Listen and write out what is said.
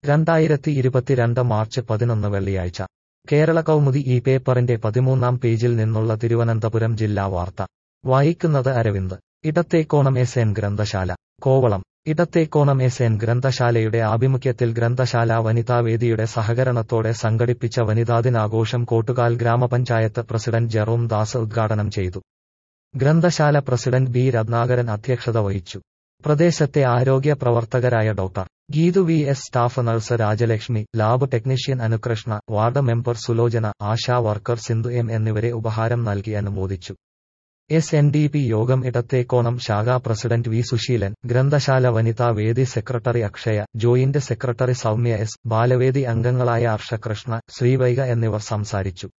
രണ്ടായിരത്തി ഇരുപത്തിരണ്ട് മാർച്ച് പതിനൊന്ന് വെള്ളിയാഴ്ച കേരള കൗമുദി ഈ പേപ്പറിന്റെ പതിമൂന്നാം പേജിൽ നിന്നുള്ള തിരുവനന്തപുരം ജില്ലാ വാർത്ത വായിക്കുന്നത് അരവിന്ദ് ഇടത്തേക്കോണം എസ് എൻ ഗ്രന്ഥശാല കോവളം ഇടത്തേക്കോണം എസ് എൻ ഗ്രന്ഥശാലയുടെ ആഭിമുഖ്യത്തിൽ ഗ്രന്ഥശാല വനിതാവേദിയുടെ സഹകരണത്തോടെ സംഘടിപ്പിച്ച വനിതാദിനാഘോഷം കോട്ടുകാൽ ഗ്രാമപഞ്ചായത്ത് പ്രസിഡന്റ് ജെറോം ദാസ് ഉദ്ഘാടനം ചെയ്തു ഗ്രന്ഥശാല പ്രസിഡന്റ് ബി രത്നാകരൻ അധ്യക്ഷത വഹിച്ചു പ്രദേശത്തെ ആരോഗ്യ പ്രവർത്തകരായ doctor Geethu V S staff nurse Rajalakshmi lab technician Anukrishna ward member Sulochana Asha worker Sindhu M എന്നിവരെ ഉപഹാരം നൽകി അനുമോദിച്ചു എസ് എൻ ഡി പി യോഗം ഇടത്തേക്കോണം ശാഖാ പ്രസിഡന്റ് വി സുശീലൻ ഗ്രന്ഥശാല വനിതാ വേദി secretary Akshaya joint secretary Soumya S ബാലവേദി അംഗങ്ങളായ അർഷകൃഷ്ണ ശ്രീവൈക എന്നിവർ സംസാരിച്ചു